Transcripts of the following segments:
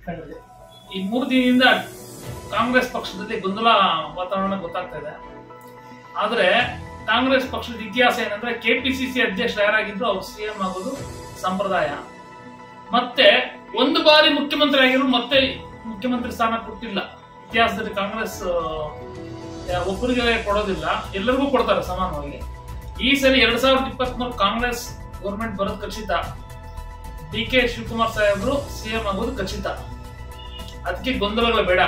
ಖಂಡಿತ. ಈ ಮೂರು ದಿನದಿಂದ ಕಾಂಗ್ರೆಸ್ ಪಕ್ಷದಲ್ಲಿ ಗೊಂದಲ ವಾತಾವರಣ ಗೊತ್ತಾಗ್ತಾ ಇದೆ ಆದ್ರೆ ಕಾಂಗ್ರೆಸ್ ಪಕ್ಷದ ಇತಿಹಾಸ ಏನಂದ್ರೆ ಕೆಪಿಸಿಸಿ ಅಧ್ಯಕ್ಷರು ಯಾರಾಗಿದ್ರು ಅವ್ರು ಸಿಎಂ ಆಗೋದು ಸಂಪ್ರದಾಯ ಮತ್ತೆ ಒಂದು ಬಾರಿ ಮುಖ್ಯಮಂತ್ರಿ ಆಗಿದ್ರು ಮತ್ತೆ ಮುಖ್ಯಮಂತ್ರಿ ಸ್ಥಾನ ಕೊಟ್ಟಿಲ್ಲ ಇತಿಹಾಸದಲ್ಲಿ ಕಾಂಗ್ರೆಸ್ ಆ, ಒಬ್ಬರಿಗೆ ಕೊಡೋದಿಲ್ಲ ಎಲ್ಲರಿಗೂ ಕೊಡ್ತಾರೆ ಸಮಾನವಾಗಿ ಈ ಸರಿ ಎರಡ್ ಸಾವಿರದ ಇಪ್ಪತ್ಮೂರು ಕಾಂಗ್ರೆಸ್ ಗೌರ್ಮೆಂಟ್ ಬರೋದು ಖಚಿತ ಡಿ ಕೆ ಶಿವಕುಮಾರ್ ಸಾಹೇಬರು ಸಿಎಂ ಆಗೋದು ಖಚಿತ ಅದಕ್ಕೆ ಗೊಂದಲಗಳು ಬೇಡ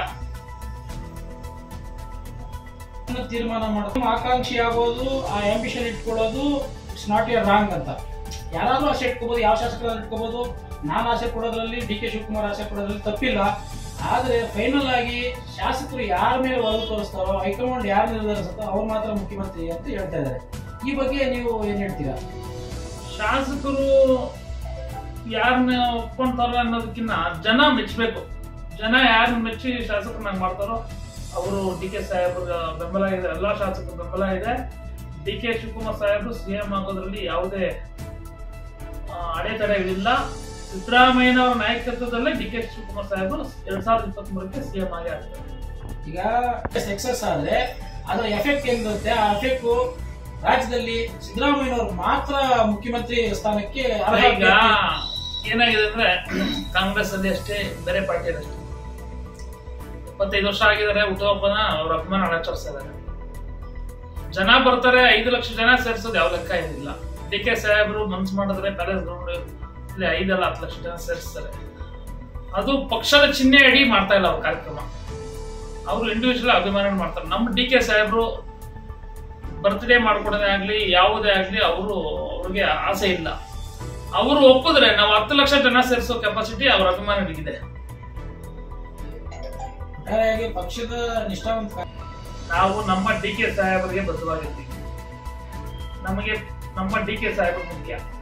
ಅದನ್ನ ತೀರ್ಮಾನ ಮಾಡೋದು ಆಕಾಂಕ್ಷಿ ಆಗೋದು ಆ ಆಂಬಿಷನ್ ಇಟ್ಕೊಳ್ಳೋದು ಇಟ್ಸ್ ನಾಟ್ ಎ ರಾಂಗ್ ಅಂತ ಯಾರಾದ್ರೂ ಆಸೆ ಇಟ್ಕೋಬಹುದು ಯಾವ ಶಾಸಕರಾದ್ರೂ ಇಟ್ಕೋಬಹುದು ನಾನು ಆಸೆ ಕೊಡೋದ್ರಲ್ಲಿ ಡಿ ಕೆ ಶಿವಕುಮಾರ್ ಆಸೆ ಕೊಡೋದ್ರಲ್ಲಿ ತಪ್ಪಿಲ್ಲ ಆದ್ರೆ ಫೈನಲ್ ಆಗಿ ಶಾಸಕರು ಯಾರ ಮೇಲೆ ಒಲವು ತೋರಿಸ್ತಾರೋ ಹೈಕಮಾಂಡ್ ಯಾರು ನಿರ್ಧರಿಸುತ್ತೋ ಅವ್ರು ಮಾತ್ರ ಮುಖ್ಯಮಂತ್ರಿ ಅಂತ ಹೇಳ್ತಾ ಇದ್ದಾರೆ ಈ ಬಗ್ಗೆ ನೀವು ಏನ್ ಹೇಳ್ತೀರಾ ಶಾಸಕರು ಯಾರನ್ನ ಒಪ್ಕೊಂತಾರ ಅನ್ನೋದಕ್ಕಿಂತ ಜನ ಮೆಚ್ಚಬೇಕು ಜನ ಯಾರನ್ನ ಮೆಚ್ಚಿ ಶಾಸಕರನ್ನಾಗಿ ಮಾಡ್ತಾರೋ ಅವರು ಡಿ ಕೆ ಸಾಹೇಬ್ರ ಬೆಂಬಲ ಇದೆ ಎಲ್ಲಾ ಶಾಸಕರ ಬೆಂಬಲ ಇದೆ ಡಿ ಕೆ ಶಿವಕುಮಾರ್ ಸಾಹೇಬರು ಸಿಎಂ ಆಗೋದ್ರಲ್ಲಿ ಯಾವುದೇ ಆ, ಅಡೆತಡೆಗಳಿಲ್ಲ ಸಿದ್ದರಾಮಯ್ಯನವರ ನಾಯಕತ್ವದಲ್ಲೇ ಡಿ ಕೆ ಶಿವಕುಮಾರ್ ಸಾಹೇಬರು ಎರಡ್ ಸಾವಿರದ ಇಪ್ಪತ್ತ್ ಮೂರಕ್ಕೆ ಸಿಎಂ ಆಗಿ ಆಗ್ತಾರೆ ಈಗ ಸಕ್ಸಸ್ ಆದ್ರೆ ಅದರ ಎಫೆಕ್ಟ್ ಏನಿರುತ್ತೆ ಆ ಎಫೆಕ್ಟ್ ರಾಜ್ಯದಲ್ಲಿ ಸಿದ್ದರಾಮಯ್ಯನವರು ಮಾತ್ರ ಮುಖ್ಯಮಂತ್ರಿ ಸ್ಥಾನಕ್ಕೆ ಅರ್ಹ ಈಗ ಅಭ್ಯರ್ಥಿ. ಏನಾಗಿದೆ ಅಂದ್ರೆ ಕಾಂಗ್ರೆಸ್ ಅಲ್ಲಿ ಅಷ್ಟೇ ಬೇರೆ ಪಾರ್ಟಿ ಅಷ್ಟೇ ಇಪ್ಪತ್ತೈದು ವರ್ಷ ಆಗಿದ್ದಾರೆ ಹುಟ್ಟುಹಬ್ಬನ ಅವ್ರ ಅಭಿಮಾನ ಆಚರಿಸ್ತಾ ಇದ್ದಾರೆ ಜನ ಬರ್ತಾರೆ ಐದು ಲಕ್ಷ ಜನ ಸೇರ್ಸೋದು ಯಾವ ಲೆಕ್ಕ ಏನಿಲ್ಲ ಡಿ ಕೆ ಸಾಹೇಬರು ಮನ್ಸು ಮಾಡಿದ್ರೆ ಪ್ಯಾಲೇಸ್ ಗ್ರೌಂಡ್ ಇಲ್ಲಿ ಐದಲ್ಲ ಹತ್ತು ಲಕ್ಷ ಜನ ಸೇರಿಸ್ತಾರೆ ಅದು ಪಕ್ಷದ ಚಿಹ್ನೆ ಅಡಿ ಮಾಡ್ತಾ ಇಲ್ಲ ಅವ್ರ ಕಾರ್ಯಕ್ರಮ ಅವರು ಇಂಡಿವಿಜುವಲ್ ಅಭಿಮಾನ ಮಾಡ್ತಾರೆ ನಮ್ಮ ಡಿ ಕೆ ಸಾಹೇಬರು ಬರ್ತ್ಡೇ ಮಾಡ್ಕೊಡೋದೇ ಆಗ್ಲಿ ಯಾವುದೇ ಆಗ್ಲಿ ಅವರು ಅವ್ರಿಗೆ ಆಸೆ ಇಲ್ಲ ಅವರು ಒಪ್ಪಿದ್ರೆ ನಾವು ಹತ್ತು ಲಕ್ಷ ಜನ ಸೇರಿಸೋ ಕೆಪಾಸಿಟಿ ಅವ್ರ ಅಭಿಮಾನಿಗಳಿಗಿದೆ ಒಟ್ಟಾರೆಯಾಗಿ ಪಕ್ಷದ ನಿಷ್ಠಾವಂತ ಕಾರ್ಯ- ನಾವು ನಮ್ಮ ಡಿ ಕೆ ಸಾಹೇಬರಿಗೆ ಬದ್ಧವಾಗಿರ್ತೀವಿ ನಮಗೆ ನಮ್ಮ ಡಿ ಕೆ ಸಾಹೇಬರು ಮುಖ್ಯ